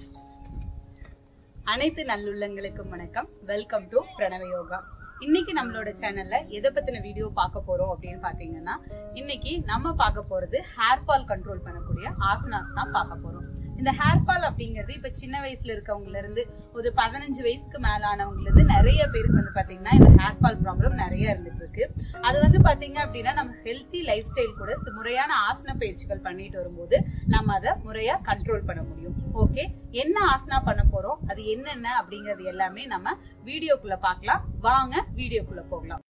அனைத்து நல்லுள்ளங்களுக்கும் வணக்கம் welcome to பிரணவ யோகா இன்னைக்கு நம்மளோட சேனல்ல எதை பத்தின வீடியோ பார்க்க போறோம் அப்படின்னு பாத்தீங்கன்னா இன்னைக்கு நம்ம பார்க்க போறது ஹேர் ஃபால் கண்ட்ரோல் பண்ணக்கூடிய ஆசனாஸ் தான் பார்க்க போறோம் இந்த ஹேர் ஃபால் அப்படிங்கிறது இப்ப சின்ன வயசுல இருக்கவங்கல இருந்து ஒரு பதினஞ்சு வயசுக்கு மேல ஆனவங்கல இருந்து நிறைய பேருக்கு வந்து பாத்தீங்கன்னா இந்த ஹேர் ஃபால் ப்ராப்ளம் நிறைய இருந்துட்டு இருக்கு அது வந்து பாத்தீங்க அப்படின்னா நம்ம ஹெல்த்தி லைஃப் ஸ்டைல் கூட சி- முறையான ஆசன பயிற்சிகள் பண்ணிட்டு வரும்போது நம்ம அதை முறையா கண்ட்ரோல் பண்ண முடியும் ஓகே என்ன ஆசனா பண்ண போறோம் அது என்னென்ன அப்படிங்கறது எல்லாமே நம்ம வீடியோக்குள்ள பார்க்கலாம் வாங்க வீடியோக்குள்ள போகலாம்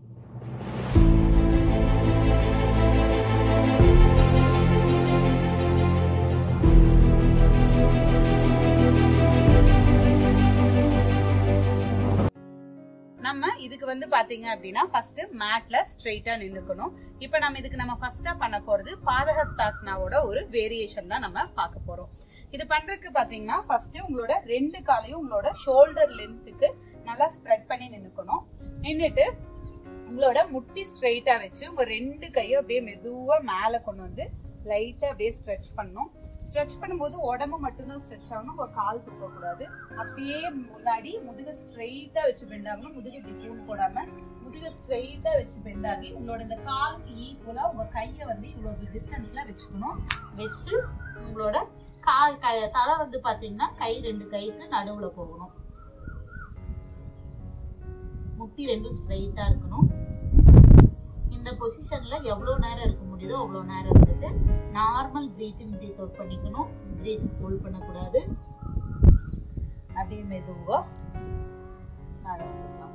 நம்ம இதுக்கு வந்து பாத்தீங்க அப்படின்னா ஃபர்ஸ்ட் மேட்ல ஸ்ட்ரெயிட்டா நின்னுக்கணும் இப்ப நம்ம இதுக்கு நம்ம ஃபர்ஸ்டா பண்ண போறது பாதஹஸ்தாசனாவோட ஒரு வேரியேஷன் தான் நம்ம பார்க்க போறோம் இது பண்றதுக்கு பாத்தீங்கன்னா ஃபர்ஸ்ட் உங்களோட ரெண்டு காலையும் உங்களோட ஷோல்டர் லென்த்துக்கு நல்லா ஸ்ப்ரெட் பண்ணி நின்னுக்கணும் நின்னுட்டு உங்களோட முட்டி ஸ்ட்ரெயிட்டா வச்சு உங்க ரெண்டு கையும் அப்படியே மெதுவா மேல கொண்டு வந்து லைட்டா அப்படியே ஸ்ட்ரெச் பண்ணணும் ஸ்ட்ரெச் பண்ணும்போது உடம்பு மட்டும்தான் ஸ்ட்ரெச் ஆகணும் உங்க கால் தூக்க கூடாது அப்படியே முன்னாடி முதுக ஸ்ட்ரெயிட்டா வச்சு பெண்ட் ஆகணும் முதுகு இப்படி கூன் போடாம முதுக ஸ்ட்ரெயிட்டா வச்சு பெண்ட் ஆகி உங்களோட இந்த காலுக்கு ஈக்குவலா உங்க கைய வந்து இவ்வளவு டிஸ்டன்ஸ்ல வச்சுக்கணும் வச்சு உங்களோட கால் க- தலை வந்து பாத்தீங்கன்னா கை ரெண்டு கைக்கு நடுவுல போகணும் முட்டி ரெண்டும் ஸ்ட்ரெயிட்டா இருக்கணும் இந்த பொசிஷன்ல எவ்வளவு நேரம் இருக்க முடியுதோ அவ்வளவு நேரம் இருந்துட்டு normal breathe in breathe out பண்ணிக்கணும் பிரீத் ஹோல்ட் பண்ணக்கூடாது அப்படியே மெதுவா மேல வந்துடலாம்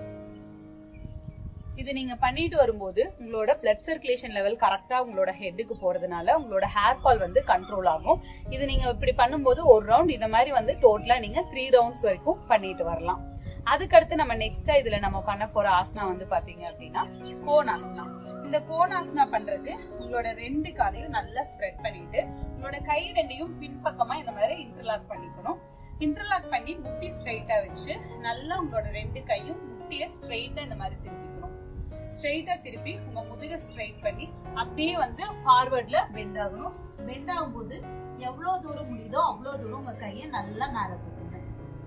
இது நீங்க பண்ணிட்டு வரும்போது உங்களோட பிளட் சர்க்குலேஷன் லெவல் கரெக்டா உங்களோட ஹெட்டுக்கு போறதுனால உங்களோட ஹேர் ஃபால் வந்து கண்ட்ரோல் ஆகும் இது நீங்க இப்படி பண்ணும்போது ஒரு ரவுண்ட் இந்த மாதிரி வந்து டோட்டலா நீங்க த்ரீ ரவுண்ட்ஸ் வரைக்கும் பண்ணிட்டு வரலாம் அதுக்கடுத்து நம்ம நெக்ஸ்டா இதுல நம்ம பண்ண போற ஆசனா வந்து பாத்தீங்க அப்படின்னா கோணாசனா இந்த கோணாசனா பண்றதுக்கு உங்களோட ரெண்டு காலையும் நல்லா ஸ்ப்ரெட் பண்ணிட்டு உங்களோட கை ரெண்டையும் பின்பக்கமா இந்த மாதிரி இன்டர்லாக் பண்ணிக்கணும் இன்டர்லாக் பண்ணி முட்டி ஸ்ட்ரைட்டா வச்சு நல்லா உங்களோட ரெண்டு கையும் முட்டிய ஸ்ட்ரைட்டா இந்த மாதிரி திருப்பிக்கணும் ஸ்ட்ரைட்டா திருப்பி உங்க முதுக ஸ்ட்ரைட் பண்ணி அப்படியே வந்து ஃபார்வர்ட்ல பெண்ட் ஆகணும் பெண்ட் ஆகும்போது எவ்வளவு தூரம் முடியுதோ அவ்வளவு தூரம் உங்க கையை நல்லா மேல தூக்குங்க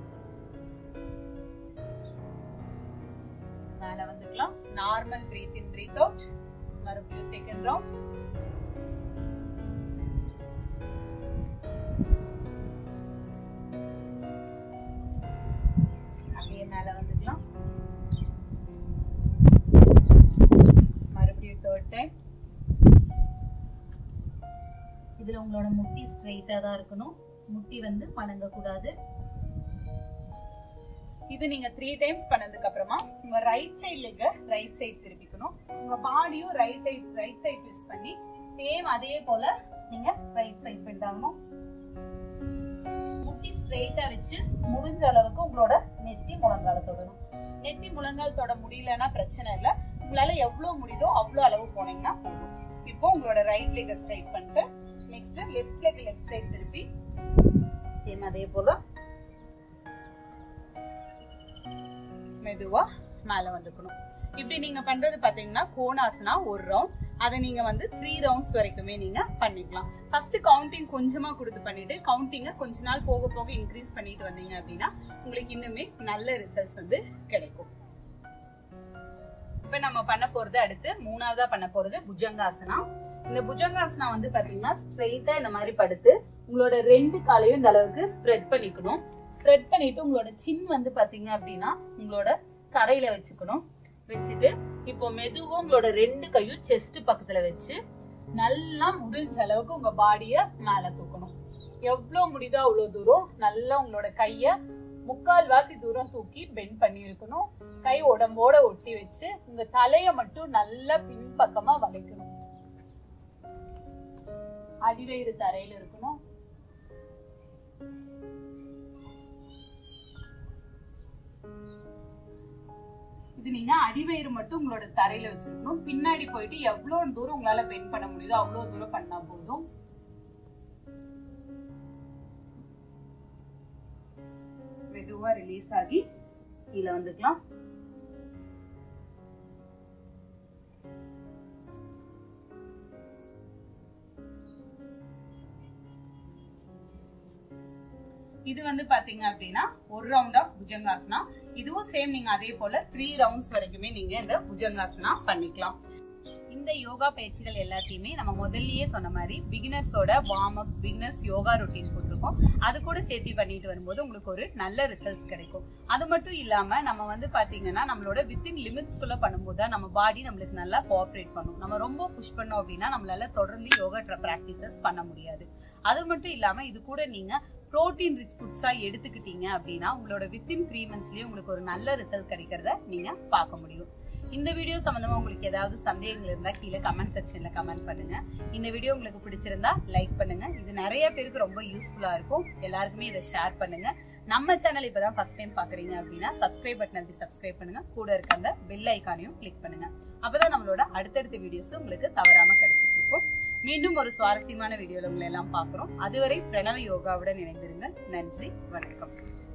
மேல வந்துக்கலாம் normal breathe in breathe out மறுபடியும் செகண்ட் ரவுண்ட் அப்படியே மேல வந்துக்கலாம் மறுபடியும் தேர்ட் டைம் இதுல உங்களோட முட்டி ஸ்ட்ரெயிட்டா தான் இருக்கணும் முட்டி வந்து மணங்க கூடாது இது நீங்க த்ரீ டைம்ஸ் பண்ணதுக்கு அப்புறமா உங்க ரைட் சைடுல இருக்க ரைட் சைடு திருப்பிக்கணும் உங்க பாடியும் right side right side twist பண்ணி சேம் அதே போல நீங்க ரைட் சைடு பெண்ட் ஆகணும் முட்டி ஸ்ட்ரெயிட்டா வச்சு முடிஞ்ச அளவுக்கு உங்களோட நெத்தி முழங்கால தொடணும் நெத்தி முழங்கால் தொட முடியலன்னா பிரச்சனை இல்ல உங்களால எவ்வளவு முடியுதோ அவ்வளவு அளவு போனீங்கன்னா போதும் இப்போ உங்களோட ரைட் லெக் ஸ்ட்ரைட் பண்ணிட்டு next left leg left side திருப்பி சேம் அதே போல மெதுவா மேல வந்துக்கணும் இப்படி நீங்க பண்றது பாத்தீங்கன்னா கோணாசனா ஒரு ரவுண்ட் அதை நீங்க வந்து த்ரீ ரவுண்ட்ஸ் வரைக்குமே நீங்க பண்ணிக்கலாம் ஃபர்ஸ்ட் கவுண்டிங் கொஞ்சமா கொடுத்து பண்ணிட்டு கவுண்டிங்க கொஞ்ச நாள் போக போக இன்க்ரீஸ் பண்ணிட்டு வந்தீங்க அப்படின்னா உங்களுக்கு இன்னுமே நல்ல ரிசல்ட்ஸ் வந்து கிடைக்கும் இப்ப நம்ம பண்ண போறது அடுத்து மூணாவதா பண்ண போறது புஜங்காசனா இந்த புஜங்காசனா வந்து பாத்தீங்கன்னா ஸ்ட்ரெயிட்டா இந்த மாதிரி படுத்து உங்களோட ரெண்டு காலையும் இந்த அளவுக்கு ஸ்ப்ரெட் பண்ணிக்கணும் ஸ்ப்ரெட் பண்ணிட்டு உங்களோட சின் வந்து பாத்தீங்க அப்படின்னா உங்களோட தரையில வச்சுக்கணும் வச்சுட்டு இப்போ மெதுவா உங்களோட ரெண்டு கையும் செஸ்ட் பக்கத்துல வச்சு நல்லா முடிஞ்ச அளவுக்கு உங்க பாடிய மேல தூக்கணும் எவ்வளவு முடியுதோ அவ்வளவு தூரம் நல்லா உங்களோட கைய முக்கால் வாசி தூரம் தூக்கி பெண்ட் பண்ணி இருக்கணும் கை உடம்போட ஒட்டி வச்சு உங்க தலைய மட்டும் நல்லா பின்பக்கமா வளைக்கணும் அடிவயிறு தரையில இருக்கணும் இது நீங்க அடிவயிறு மட்டும் உங்களோட தரையில வச்சிருக்கணும் பின்னாடி போயிட்டு எவ்வளவு தூரம் உங்களால பெண்ட் பண்ண முடியுதோ அவ்வளவு தூரம் பண்ணா போதும் மெதுவா ரிலீஸ் ஆகி கீழே வந்துக்கலாம் இது வந்து பாத்தீங்க அப்படின்னா ஒரு ரவுண்ட் ஆஃப் புஜங்காசனா இதுவும் சேம் நீங்க அதே போல த்ரீ ரவுண்ட்ஸ் வரைக்குமே நீங்க இந்த புஜங்காசனா பண்ணிக்கலாம் இந்த யோகா பயிற்சிகள் எல்லாத்தையுமே நம்ம முதல்லயே சொன்ன மாதிரி பிகினர்ஸோட warm up beginners yoga routine போட்டிருக்கோம் அது கூட சேர்த்து பண்ணிட்டு வரும்போது உங்களுக்கு ஒரு நல்ல ரிசல்ட்ஸ் கிடைக்கும் அது மட்டும் இல்லாம நம்ம வந்து பாத்தீங்கன்னா நம்மளோட வித்தின் லிமிட்ஸ்குள்ள பண்ணும்போது தான் நம்ம பாடி நம்மளுக்கு நல்லா கோஆப்ரேட் பண்ணும் நம்ம ரொம்ப புஷ் பண்ணோம் அப்படின்னா நம்மளால தொடர்ந்து யோகா ப்ராக்டிசஸ் பண்ண முடியாது அது மட்டும் இல்லாம இது கூட நீங்க புரோட்டீன் ரிச் ஃபுட்ஸா எடுத்துக்கிட்டீங்க அப்படின்னா உங்களோட வித்தின் த்ரீ மந்த்ஸ்லயே உங்களுக்கு ஒரு நல்ல ரிசல்ட் கிடைக்கிறத நீங்க பார்க்க முடியும் இந்த வீடியோ சம்பந்தமா உங்களுக்கு ஏதாவது சந்தேகங்கள் இருந்தா கீழே கமெண்ட் செக்ஷன்ல கமெண்ட் பண்ணுங்க இந்த வீடியோ உங்களுக்கு பிடிச்சிருந்தா லைக் பண்ணுங்க இது நிறைய பேருக்கு ரொம்ப யூஸ்ஃபுல்லா இருக்கும் எல்லாருக்குமே இதை ஷேர் பண்ணுங்க நம்ம சேனல் இப்பதான் ஃபர்ஸ்ட் டைம் பாக்குறீங்க அப்படின்னா சப்ஸ்கிரைப் பட்டன் அழுத்தி சப்ஸ்கிரைப் பண்ணுங்க கூட இருக்க அந்த பெல் ஐக்கானையும் கிளிக் பண்ணுங்க அப்பதான் நம்மளோட அடுத்தடுத்த வீடியோஸ் உங்களுக்கு தவறாம கிடைச்சிட்டு இருக்கும் மீண்டும் ஒரு சுவாரஸ்யமான வீடியோல உங்களை எல்லாம் பாக்குறோம் அதுவரை பிரணவ யோகாவுடன் இணைந்திருங்கள் நன்றி வணக்கம்